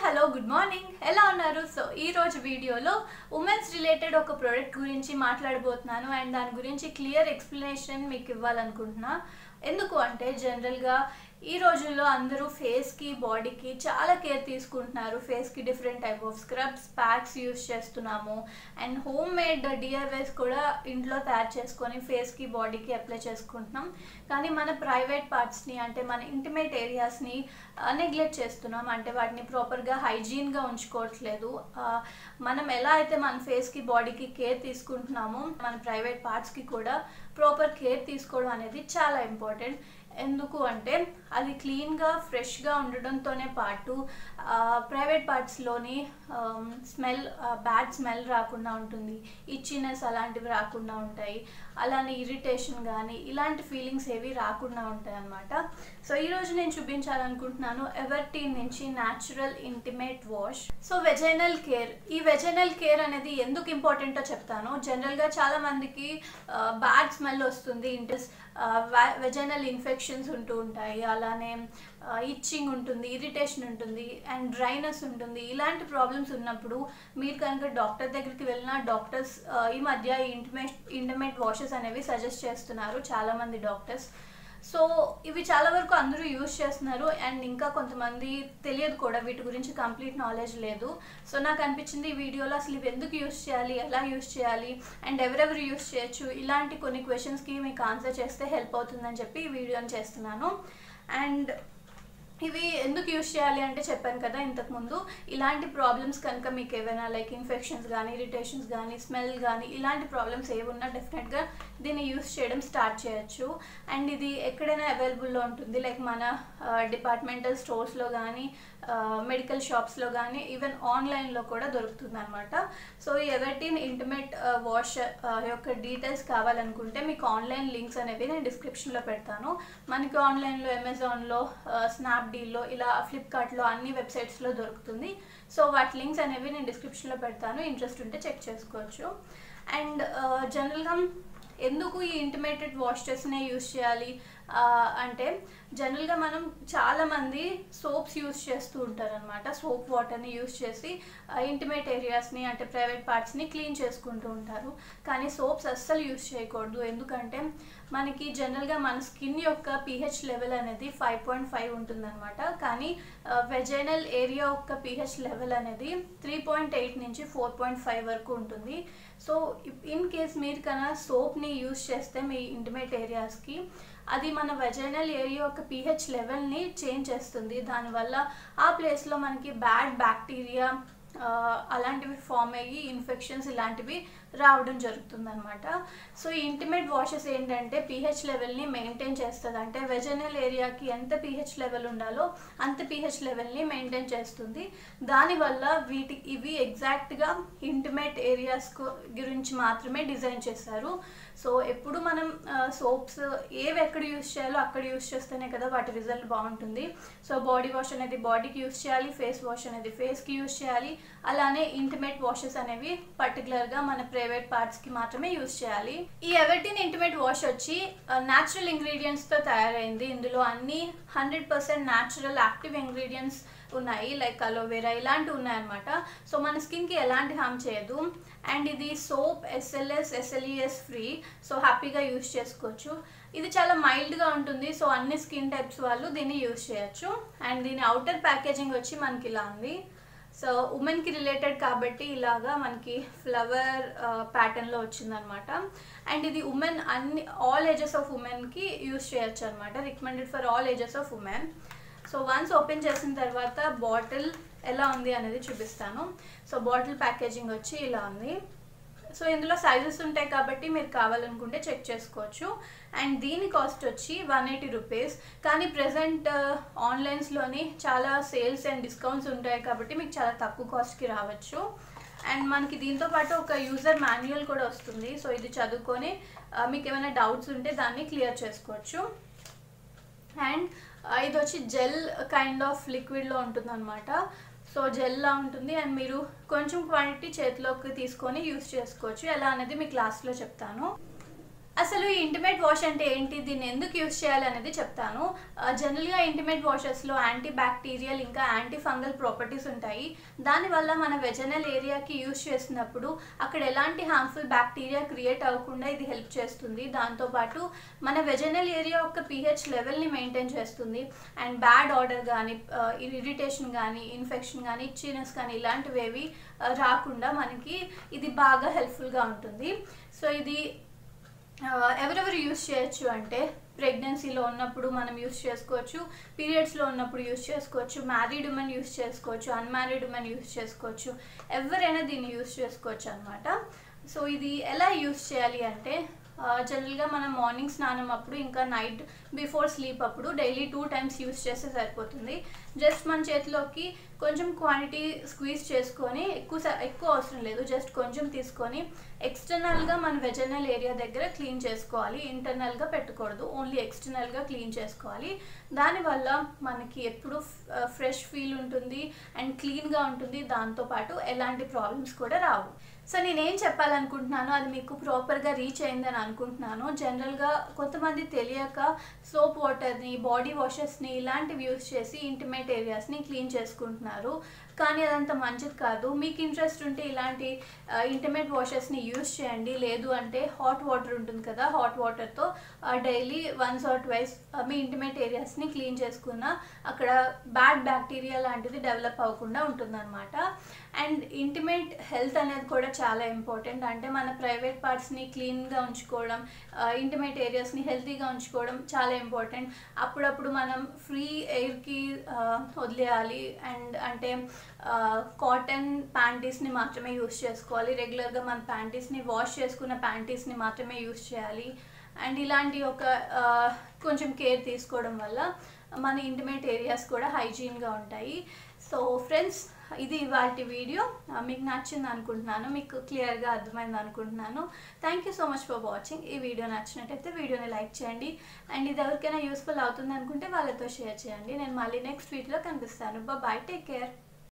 hello good morning ఎలా ఉన్నారు so ఈ రోజు వీడియోలో ఉమెన్స్ రిలేటెడ్ ఒక ప్రోడక్ట్ గురించి మాట్లాడబోతున్నాను అండ్ దాని గురించి క్లియర్ ఎక్స్ప్లెనేషన్ మీకు ఇవ్వాలనుకుంటున్నా ఎందుకు అంటే జనరల్గా ఈ రోజుల్లో అందరూ ఫేస్కి బాడీకి చాలా కేర్ తీసుకుంటున్నారు ఫేస్కి different type of scrubs packs use చేస్తున్నాము అండ్ హోమ్ మేడ్ డిఆర్వైస్ కూడా ఇంట్లో తయారు చేసుకొని ఫేస్కి బాడీకి అప్లై చేసుకుంటున్నాం కానీ మన ప్రైవేట్ పార్ట్స్ని అంటే మన ఇంటిమేట్ ఏరియాస్ని నెగ్లెక్ట్ చేస్తున్నాం అంటే వాటిని ప్రాపర్గా హైజీన్గా ఉంచుకోవట్లేదు ఆ, మనం ఎలా అయితే మన ఫేస్కి బాడీకి కేర్ తీసుకుంటున్నామో మన ప్రైవేట్ పార్ట్స్కి కూడా ప్రాపర్ కేర్ తీసుకోవడం అనేది చాలా ఇంపార్టెంట్ ఎందుకు అంటే అది క్లీన్గా ఫ్రెష్గా ఉండడంతోనే పాటు ప్రైవేట్ పార్ట్స్లోని స్మెల్ బ్యాడ్ స్మెల్ రాకుండా ఉంటుంది ఇచ్చినెస్ అలాంటివి రాకుండా ఉంటాయి అలానే ఇరిటేషన్ కానీ ఇలాంటి ఫీలింగ్స్ ఏవి రాకుండా ఉంటాయి అన్నమాట సో ఈరోజు నేను చూపించాలనుకుంటున్నాను ఎవర్టీన్ నుంచి natural intimate wash so vaginal care ఈ వెజైనల్ కేర్ అనేది ఎందుకు ఇంపార్టెంటో చెప్తాను జనరల్గా చాలా మందికి బ్యాడ్ స్మెల్ వస్తుంది ఇంటెస్ వెజైనల్ ఇన్ఫెక్షన్స్ ఉంటూ ఉంటాయి అలానే ఇచ్చింగ్ ఉంటుంది ఇరిటేషన్ ఉంటుంది అండ్ డ్రైనెస్ ఉంటుంది ఇలాంటి ప్రాబ్లమ్స్ ఉన్నప్పుడు మీరు కనుక డాక్టర్ దగ్గరికి వెళ్ళినా డాక్టర్స్ ఈ మధ్య ఈ ఇంటిమేట్ ఇంటిమేట్ వాషెస్ అనేవి సజెస్ట్ చేస్తున్నారు చాలామంది డాక్టర్స్ సో ఇవి చాలా వరకు అందరూ యూజ్ చేస్తున్నారు అండ్ ఇంకా కొంతమంది తెలియదు కూడా వీటి గురించి కంప్లీట్ నాలెడ్జ్ లేదు సో నాకు అనిపించింది ఈ వీడియోలో అసలు ఇవి ఎందుకు యూజ్ చేయాలి ఎలా యూజ్ చేయాలి అండ్ ఎవరెవరు యూజ్ చేయొచ్చు ఇలాంటి కొన్ని క్వశ్చన్స్కి మీకు ఆన్సర్ చేస్తే హెల్ప్ అవుతుందని చెప్పి ఈ వీడియోని చేస్తున్నాను అండ్ ఇవి ఎందుకు యూజ్ చేయాలి అంటే చెప్పాను కదా ఇంతకుముందు ఇలాంటి ప్రాబ్లమ్స్ కనుక మీకు ఏవైనా లైక్ ఇన్ఫెక్షన్స్ కానీ ఇరిటేషన్స్ కానీ స్మెల్ కానీ ఇలాంటి ప్రాబ్లమ్స్ ఏవి ఉన్నా డెఫినెట్గా దీన్ని యూస్ చేయడం స్టార్ట్ చేయొచ్చు అండ్ ఇది ఎక్కడైనా అవైలబుల్లో ఉంటుంది లైక్ మన డిపార్ట్మెంటల్ స్టోర్స్లో కానీ మెడికల్ షాప్స్లో కానీ ఈవెన్ ఆన్లైన్లో కూడా దొరుకుతుంది అనమాట సో ఈ ఎవెర్టీన్ ఇంటిమేట్ వాష్ యొక్క డీటెయిల్స్ కావాలనుకుంటే మీకు ఆన్లైన్ లింక్స్ అనేవి నేను డిస్క్రిప్షన్లో పెడతాను మనకి ఆన్లైన్లో అమెజాన్లో స్నాప్డీల్లో ఇలా ఫ్లిప్కార్ట్లో అన్ని వెబ్సైట్స్లో దొరుకుతుంది సో వాటి లింక్స్ అనేవి నేను డిస్క్రిప్షన్లో పెడతాను ఇంట్రెస్ట్ ఉంటే చెక్ చేసుకోవచ్చు అండ్ జనరల్గా ఎందుకు ఈ ఇంటిమేటెడ్ వాషెస్నే యూస్ చేయాలి అంటే జనరల్గా మనం చాలామంది సోప్స్ యూస్ చేస్తూ ఉంటారు అనమాట సోప్ వాటర్ని యూస్ చేసి ఇంటిమేట్ ఏరియాస్ని అంటే ప్రైవేట్ పార్ట్స్ని క్లీన్ చేసుకుంటూ ఉంటారు కానీ సోప్స్ అస్సలు యూస్ చేయకూడదు ఎందుకంటే మనకి జనరల్గా మన స్కిన్ యొక్క పిహెచ్ లెవెల్ అనేది ఫైవ్ పాయింట్ ఫైవ్ ఉంటుందన్నమాట కానీ వెజైనల్ ఏరియా యొక్క పిహెచ్ లెవెల్ అనేది త్రీ పాయింట్ ఎయిట్ నుంచి ఫోర్ పాయింట్ ఫైవ్ వరకు ఉంటుంది సో ఇన్ కేస్ మీరు కన్నా సోప్ని యూస్ చేస్తే మీ ఇంటిమేట్ ఏరియాస్కి అది మన వెజైనల్ ఏరియా యొక్క పిహెచ్ లెవెల్ని చేంజ్ చేస్తుంది దానివల్ల ఆ ప్లేస్లో మనకి బ్యాడ్ బ్యాక్టీరియా అలాంటివి ఫామ్ అయ్యి ఇన్ఫెక్షన్స్ ఇలాంటివి రావడం జరుగుతుంది అనమాట సో ఈ ఇంటిమేట్ వాషెస్ ఏంటంటే పిహెచ్ లెవెల్ని మెయింటైన్ చేస్తుంది అంటే వెజనల్ ఏరియాకి ఎంత పిహెచ్ లెవెల్ ఉండాలో అంత పిహెచ్ లెవెల్ని మెయింటైన్ చేస్తుంది దానివల్ల వీటి ఇవి ఎగ్జాక్ట్గా ఇంటిమేట్ ఏరియాస్ గురించి మాత్రమే డిజైన్ చేశారు సో ఎప్పుడు మనం సోప్స్ ఏవి ఎక్కడ యూస్ చేయాలో అక్కడ యూస్ చేస్తేనే కదా వాటి రిజల్ట్ బాగుంటుంది సో బాడీ వాష్ అనేది బాడీకి యూస్ చేయాలి ఫేస్ వాష్ అనేది ఫేస్కి యూస్ చేయాలి అలానే ఇంటిమేట్ వాషెస్ అనేవి పర్టికులర్గా మన ప్రైవేట్ పార్ట్స్కి మాత్రమే యూస్ చేయాలి ఈ ఎవెర్టీన్ ఇంటిమేట్ వాష్ వచ్చి న్యాచురల్ ఇంగ్రీడియంట్స్తో తయారైంది ఇందులో అన్ని hundred percent natural active ingredients ఉన్నాయి లైక్ అలోవెరా ఇలాంటివి ఉన్నాయన్నమాట సో మన స్కిన్కి ఎలాంటి హామ్ చేయదు అండ్ ఇది soap SLS SLES free so హ్యాపీగా యూస్ చేసుకోవచ్చు ఇది చాలా మైల్డ్గా ఉంటుంది సో అన్ని స్కిన్ టైప్స్ వాళ్ళు దీన్ని యూస్ చేయొచ్చు అండ్ దీని అవుటర్ ప్యాకేజింగ్ వచ్చి మనకి ఇలా ఉంది సో ఉమెన్కి రిలేటెడ్ కాబట్టి ఇలాగా మనకి ఫ్లవర్ ప్యాటర్న్లో వచ్చిందనమాట అండ్ ఇది ఉమెన్ అన్ని ఆల్ ఏజెస్ ఆఫ్ ఉమెన్కి యూస్ చేయొచ్చు అనమాట recommended for all ages of women so once open చేసిన తర్వాత బాటిల్ ఎలా ఉంది అనేది చూపిస్తాను సో బాటిల్ ప్యాకేజింగ్ వచ్చి ఇలా ఉంది సో ఇందులో సైజెస్ ఉంటాయి కాబట్టి మీరు కావాలనుకుంటే చెక్ చేసుకోవచ్చు అండ్ దీని కాస్ట్ వచ్చి వన్ ఎయిటీ రూపీస్ కానీ ప్రజెంట్ ఆన్లైన్స్లోని చాలా సేల్స్ అండ్ డిస్కౌంట్స్ ఉంటాయి కాబట్టి మీకు చాలా తక్కువ కాస్ట్కి రావచ్చు అండ్ మనకి దీంతో పాటు ఒక యూజర్ మాన్యువల్ కూడా వస్తుంది సో ఇది చదువుకొని మీకు ఏమైనా డౌట్స్ ఉంటే దాన్ని క్లియర్ చేసుకోవచ్చు అండ్ ఇది వచ్చి జెల్ కైండ్ ఆఫ్ లిక్విడ్లో ఉంటుంది అనమాట సో జెల్లా ఉంటుంది అండ్ మీరు కొంచెం క్వాంటిటీ చేతిలోకి తీసుకొని యూస్ చేసుకోవచ్చు ఎలా అనేది మీ క్లాస్లో చెప్తాను అసలు ఈ ఇంటిమేట్ వాష్ అంటే ఏంటి దీన్ని ఎందుకు యూస్ చేయాలి అనేది చెప్తాను జనరల్గా ఇంటిమేట్ వాషెస్లో యాంటీ బ్యాక్టీరియల్ ఇంకా యాంటీ ఫంగల్ ప్రాపర్టీస్ ఉంటాయి దానివల్ల మన వెజనల్ ఏరియాకి యూస్ చేసినప్పుడు అక్కడ ఎలాంటి హార్మ్ఫుల్ బ్యాక్టీరియా క్రియేట్ అవ్వకుండా ఇది హెల్ప్ చేస్తుంది దాంతోపాటు మన వెజనల్ ఏరియా యొక్క పిహెచ్ లెవెల్ని మెయింటైన్ చేస్తుంది అండ్ బ్యాడ్ ఆర్డర్ కానీ ఇరిటేషన్ కానీ ఇన్ఫెక్షన్ కానీ ఇచ్చినెస్ కానీ ఇలాంటివి ఏవి ఆ, రాకుండా మనకి ఇది బాగా హెల్ప్ఫుల్గా ఉంటుంది సో ఇది ఆ, ఎవరెవరు యూస్ చేయొచ్చు అంటే ప్రెగ్నెన్సీలో ఉన్నప్పుడు మనం యూస్ చేసుకోవచ్చు పీరియడ్స్లో ఉన్నప్పుడు యూస్ చేసుకోవచ్చు మ్యారీడ్ ఉమెన్ యూస్ చేసుకోవచ్చు అన్మ్యారీడ్ ఉమెన్ యూస్ చేసుకోవచ్చు ఎవరైనా దీన్ని యూస్ చేసుకోవచ్చు అనమాట సో ఇది ఎలా యూస్ చేయాలి అంటే జనరల్గా మనం మార్నింగ్ స్నానం అప్పుడు ఇంకా నైట్ బిఫోర్ స్లీప్ అప్పుడు డైలీ టూ టైమ్స్ యూస్ చేస్తే సరిపోతుంది జస్ట్ మన చేతిలోకి కొంచెం క్వాంటిటీ స్క్వీజ్ చేసుకొని ఎక్కువ స- ఎక్కువ అవసరం లేదు జస్ట్ కొంచెం తీసుకొని ఎక్స్టర్నల్గా మన వెజనల్ ఏరియా దగ్గర క్లీన్ చేసుకోవాలి ఇంటర్నల్గా పెట్టకూడదు ఓన్లీ ఎక్స్టర్నల్గా క్లీన్ చేసుకోవాలి దానివల్ల మనకి ఎప్పుడు ఫ్రెష్ ఫీల్ ఉంటుంది అండ్ క్లీన్గా ఉంటుంది దాంతోపాటు ఎలాంటి ప్రాబ్లమ్స్ కూడా రావు సో నేనేం చెప్పాలనుకుంటున్నానో అది మీకు ప్రాపర్గా రీచ్ అయిందని అనుకుంటున్నాను జనరల్గా కొంతమంది తెలియక సోప్ వాటర్ని బాడీ వాషెస్ని ఇలాంటివి యూస్ చేసి ఇంటిమేట్ ఏరియాస్ని క్లీన్ చేసుకుంటున్నారు కానీ అదంత మంచిది కాదు మీకు ఇంట్రెస్ట్ ఉంటే ఇలాంటి ఇంటిమేట్ వాషెస్ని యూస్ చేయండి లేదు అంటే హాట్ వాటర్ ఉంటుంది కదా హాట్ వాటర్తో డైలీ వన్స్ ఆర్ ట్వైస్ మీ ఇంటిమేట్ ఏరియాస్ని క్లీన్ చేసుకున్న అక్కడ బ్యాడ్ బ్యాక్టీరియా లాంటిది డెవలప్ అవ్వకుండా ఉంటుందన్నమాట అండ్ ఇంటిమేట్ హెల్త్ అనేది కూడా చాలా ఇంపార్టెంట్ అంటే మన ప్రైవేట్ పార్ట్స్ని క్లీన్గా ఉంచుకోవడం ఇంటిమేట్ ఏరియాస్ని హెల్తీగా ఉంచుకోవడం చాలా ఇంపార్టెంట్ అప్పుడప్పుడు మనం ఫ్రీ ఎయిర్కి వదిలేయాలి అండ్ అంటే కాటన్ ప్యాంటీస్ని మాత్రమే యూస్ చేసుకోవాలి రెగ్యులర్గా మన ప్యాంటీస్ని వాష్ చేసుకున్న ప్యాంటీస్ని మాత్రమే యూస్ చేయాలి అండ్ ఇలాంటి ఒక ఆ, కొంచెం కేర్ తీసుకోవడం వల్ల మన ఇంటిమేట్ ఏరియాస్ కూడా హైజీన్గా ఉంటాయి సో ఫ్రెండ్స్ ఇది వాటి వీడియో ఆ, మీకు నచ్చింది అనుకుంటున్నాను మీకు క్లియర్గా అర్థమైంది అనుకుంటున్నాను thank you so much for watching ఈ వీడియో నచ్చినట్టయితే వీడియోని లైక్ చేయండి అండ్ ఇది ఎవరికైనా యూస్ఫుల్ అవుతుంది అనుకుంటే వాళ్ళతో షేర్ చేయండి నేను మళ్ళీ నెక్స్ట్ వీడియోలో కనిపిస్తాను బాయ్ టేక్ కేర్